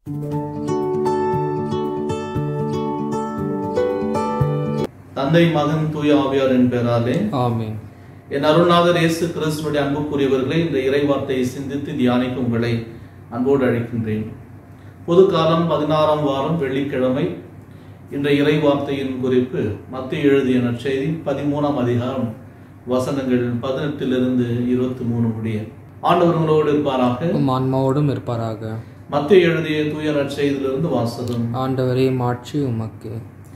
தந்தை மகன் தூய ஆவியாரின் பெயராலே ஆமென் என் அருள்நாதர் இயேசு கிறிஸ்துடைய அன்புக்குரியவர்களே இந்த இறைவார்த்தையை சிந்தித்து தியானிக்க உங்களை அன்போடு அழைக்கின்றேன் பொது காலம் பதினாறாம் வாரம் வெள்ளிக்கிழமை இந்த இறைவார்த்தையின் குறிப்பு மத்திய எழுதிய நற்செய்தி பதிமூணாம் அதிகாரம் வசனங்கள் பதினெட்டிலிருந்து இருபத்தி மூணு முடிய ஆண்டவர்களோடு இருப்பாராக உம் ஆன்மாவோடும் இருப்பாராக மத்திய எழுதிய தூய நற்செய்தியிலிருந்து வாசகம் ஆண்டவரே மாட்சி உமக்கு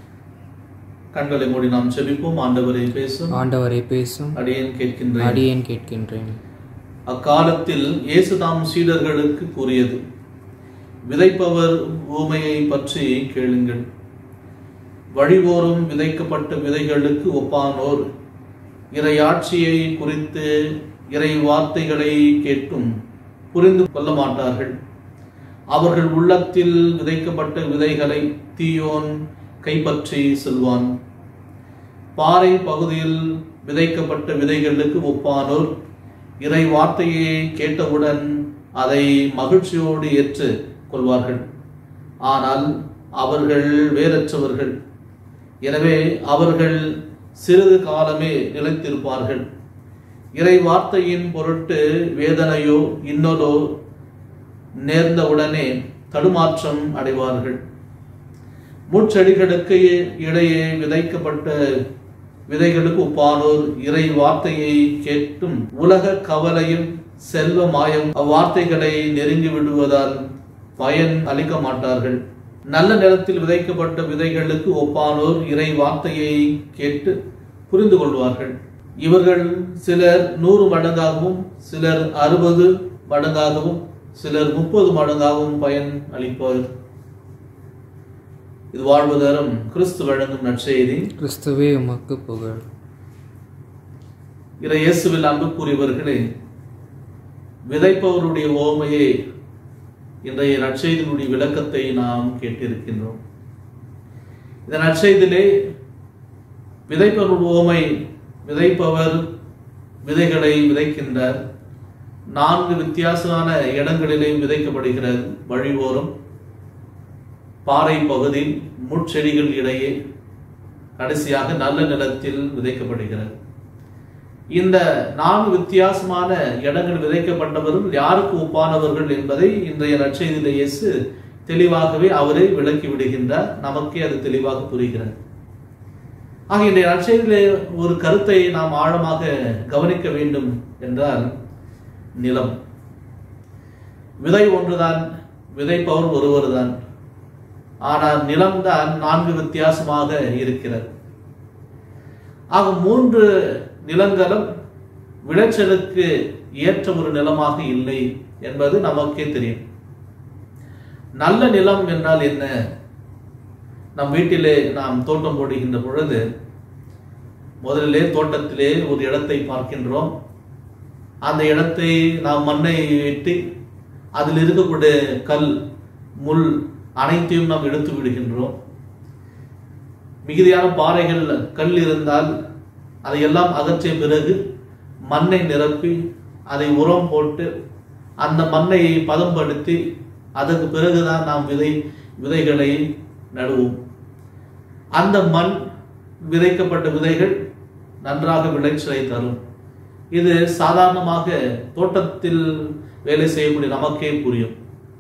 கண்களை மூடி நாம் செபிப்போம் ஆண்டவரை பேசும் ஆண்டவரே பேசும் அடியேன் கேட்கின்றேன் அடியேன் கேட்கின்றேன் அக்காலத்தில் இயேசு தாம் சீடர்களுக்கு கூறியது விதைப்பவர் ஊமையை பற்றி கேளுங்கள் வழிவோறும் விதைக்கப்பட்ட விதைகளுக்கு ஒப்பானோர் இறையாட்சியை குறித்து இறை வார்த்தைகளை கேட்டும் புரிந்து கொள்ள மாட்டார்கள் அவர்கள் உள்ளத்தில் விதைக்கப்பட்ட விதைகளை தீயோன் கைப்பற்றி செல்வான் பாறை பகுதியில் விதைக்கப்பட்ட விதைகளுக்கு ஒப்பானோர் இறை வார்த்தையை கேட்டவுடன் அதை மகிழ்ச்சியோடு ஏற்று கொள்வார்கள் ஆனால் அவர்கள் வேறற்றவர்கள் எனவே அவர்கள் சிறிது காலமே நிலைத்திருப்பார்கள் இறை வார்த்தையின் பொருட்டு வேதனையோ இன்னொரோ நேர்ந்தவுடனே தடுமாற்றம் அடைவார்கள் முட்செடிகளுக்கு இடையே விதைக்கப்பட்ட விதைகளுக்கு ஒப்பானோர் இறை வார்த்தையை கேட்டும் உலக கவலையும் செல்வ மாயம் அவ்வார்த்தைகளை நெருங்கி விடுவதால் பயன் அளிக்க மாட்டார்கள் நல்ல நிலத்தில் விதைக்கப்பட்ட விதைகளுக்கு ஒப்பானோர் இறை வார்த்தையை கேட்டு புரிந்து கொள்வார்கள் இவர்கள் சிலர் நூறு மடங்காகவும் சிலர் அறுபது மடங்காகவும் சிலர் முப்பது மடங்காகவும் பயன் அளிப்பார் இது வாழ்வு தரும் கிறிஸ்து வழங்கும் நற்செய்தி கிறிஸ்துவே உமக்கு புகழ் இறை இயேசுவில் அன்புக்குரியவர்களே விதைப்பவருடைய ஓமையே இன்றைய நற்செய்தியினுடைய விளக்கத்தை நாம் கேட்டிருக்கின்றோம் இந்த நற்செய்தியிலே விதைப்பவர் ஓமை விதைப்பவர் விதைகளை விதைக்கின்றார் நான்கு வித்தியாசமான இடங்களிலே விதைக்கப்படுகிறது வழிவோரம் பாறை பகுதி முட்செடிகள் இடையே கடைசியாக நல்ல நிலத்தில் விதைக்கப்படுகிறது இந்த நான்கு வித்தியாசமான இடங்கள் விதைக்கப்பட்டவர்கள் யாருக்கு ஒப்பானவர்கள் என்பதை இன்றைய நற்செய்தியில இயேசு தெளிவாகவே அவரே விளக்கி விடுகின்றார் நமக்கே அது தெளிவாக புரிகிறது ஆக இன்றைய நற்செய்தியிலே ஒரு கருத்தை நாம் ஆழமாக கவனிக்க வேண்டும் என்றால் நிலம் விதை ஒன்றுதான் விதைப்பவர் ஒருவர்தான் ஆனால் நிலம்தான் நான்கு வித்தியாசமாக இருக்கிறது ஆக மூன்று நிலங்களும் விளைச்சலுக்கு ஏற்ற ஒரு நிலமாக இல்லை என்பது நமக்கே தெரியும் நல்ல நிலம் என்றால் என்ன நம் வீட்டிலே நாம் தோட்டம் போடுகின்ற பொழுது முதலிலே தோட்டத்திலே ஒரு இடத்தை பார்க்கின்றோம் அந்த இடத்தை நாம் மண்ணை வெட்டி அதில் இருக்கக்கூடிய கல் முள் அனைத்தையும் நாம் எடுத்து விடுகின்றோம் மிகுதியான பாறைகள் கல் இருந்தால் அதையெல்லாம் அகற்றிய பிறகு மண்ணை நிரப்பி அதை உரம் போட்டு அந்த மண்ணை பதம்படுத்தி அதற்கு பிறகுதான் நாம் விதை விதைகளை நடுவோம் அந்த மண் விதைக்கப்பட்ட விதைகள் நன்றாக விளைச்சலை தரும் இது சாதாரணமாக தோட்டத்தில் வேலை செய்யக்கூடிய நமக்கே புரியும்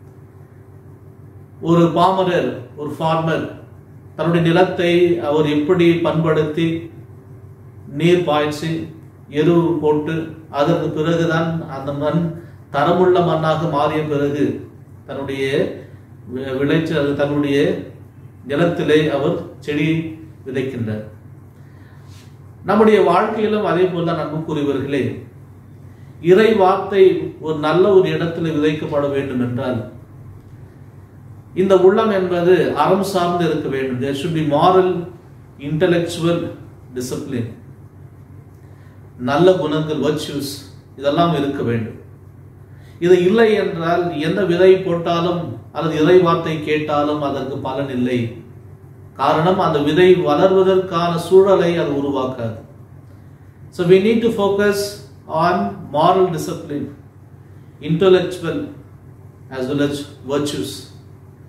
ஒரு பாமரர் ஒரு ஃபார்மர் தன்னுடைய நிலத்தை அவர் எப்படி பண்படுத்தி நீர் பாய்ச்சி எரு போட்டு அதற்கு பிறகுதான் அந்த மண் தரமுள்ள மண்ணாக மாறிய பிறகு தன்னுடைய வி- விளைச்சல் தன்னுடைய நிலத்திலே அவர் செடி விதைக்கின்றார் நம்முடைய வாழ்க்கையிலும் அதே போல தான் அன்புக்குரியவர்களே இறை வார்த்தை ஒரு நல்ல ஒரு இடத்துல விதைக்கப்பட வேண்டும் என்றால் இந்த உள்ளம் என்பது அறம் சார்ந்து இருக்க வேண்டும் தேர் should be moral intellectual discipline நல்ல குணங்கள் வர்ச்சுஸ் இதெல்லாம் இருக்க வேண்டும் இது இல்லை என்றால் எந்த விதை போட்டாலும் அல்லது இறை வார்த்தை கேட்டாலும் அதற்கு பலன் இல்லை காரணம் அந்த விதை வளர்வதற்கான சூழலை அது உருவாக்காது So we need to focus on moral discipline, intellectual as well as virtues.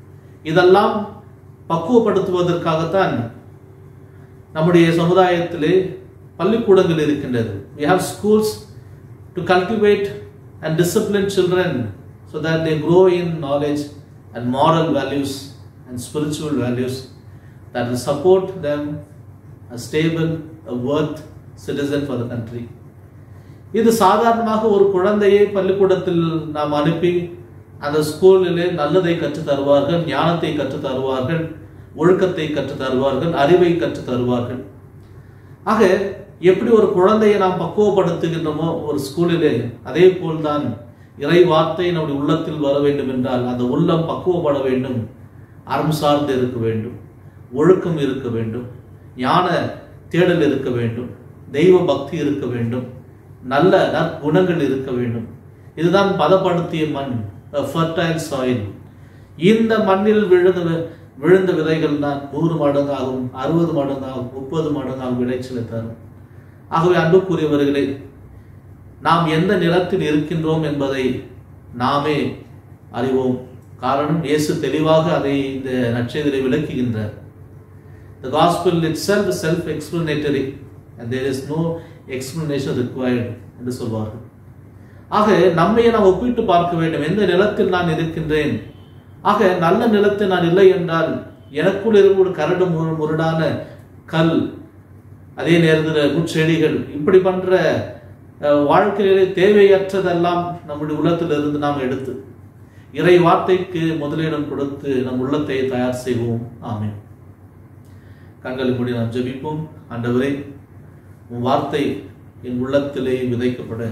இதெல்லாம் பக்குவப்படுத்துவதற்காகத்தான் நம்முடைய சமுதாயத்திலே பள்ளிக்கூடங்கள் இருக்கின்றது we have schools to cultivate and discipline children so that they grow in knowledge and moral values and spiritual values that will support them a stable a worth citizen for the country இது சாதாரணமாக ஒரு குழந்தையை பள்ளிக்கூடத்தில் நாம் அனுப்பி அந்த ஸ்கூலிலே நல்லதை கற்றுத் தருவார்கள் ஞானத்தை கற்றுத் தருவார்கள் ஒழுக்கத்தை கற்றுத் தருவார்கள் அறிவை கற்றுத் தருவார்கள் ஆக எப்படி ஒரு குழந்தையை நாம் பக்குவப்படுத்துகின்றோமோ ஒரு ஸ்கூலிலே அதே போல்தான் இறை வார்த்தை நம்முடைய உள்ளத்தில் வர வேண்டும் என்றால் அந்த உள்ளம் பக்குவப்பட வேண்டும் அறம் சார்ந்து இருக்க வேண்டும் ஒழுக்கம் இருக்க வேண்டும் ஞான தேடல் இருக்க வேண்டும் தெய்வ பக்தி இருக்க வேண்டும் நல்ல நற்குணங்கள் இருக்க வேண்டும் இதுதான் பதப்படுத்திய மண் ஃபர்டைல் சாயில் இந்த மண்ணில் விழுந்த விழுந்த விதைகள் தான் நூறு மடங்காகும் அறுபது மடங்காகும் முப்பது மடங்காகும் விளைச்சலை தரும் ஆகவே அன்புக்குரியவர்களே நாம் எந்த நிலத்தில் இருக்கின்றோம் என்பதை நாமே அறிவோம் காரணம் இயேசு தெளிவாக அதை இந்த நற்செய்தியை விளக்குகின்றார் The gospel itself is self-explanatory and there is no explanation required என்று சொல்வார்கள் ஆக நம்மையே நாம் ஒப்பிட்டு பார்க்க வேண்டும் எந்த நிலத்தில் நான் இருக்கின்றேன் ஆக நல்ல நிலத்தில் நான் இல்லை என்றால் எனக்குள் இருக்கும் ஒரு கரடு முரு- முரடான கல் அதே நேரத்தில் முச்செடிகள் இப்படி பண்ற அஹ், வாழ்க்கையிலே தேவையற்றதெல்லாம் நம்முடைய உள்ளத்திலிருந்து நாம் எடுத்து இறை வார்த்தைக்கு முதலிடம் கொடுத்து நம் உள்ளத்தை தயார் செய்வோம் ஆமென் கண்களை மூடி நாம் ஜெபிப்போம் ஆண்டவரே உன் வார்த்தை என் உள்ளத்திலே விதைக்கப்பட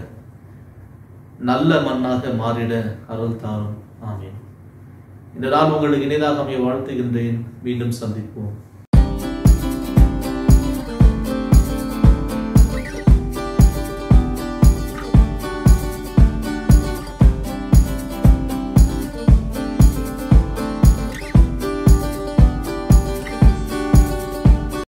நல்ல மண்ணாக மாறிட அருள் தாரும் ஆமென் இந்த நாள் உங்களுக்கு இனிதாக அமைய வாழ்த்துகின்றேன் மீண்டும் சந்திப்போம்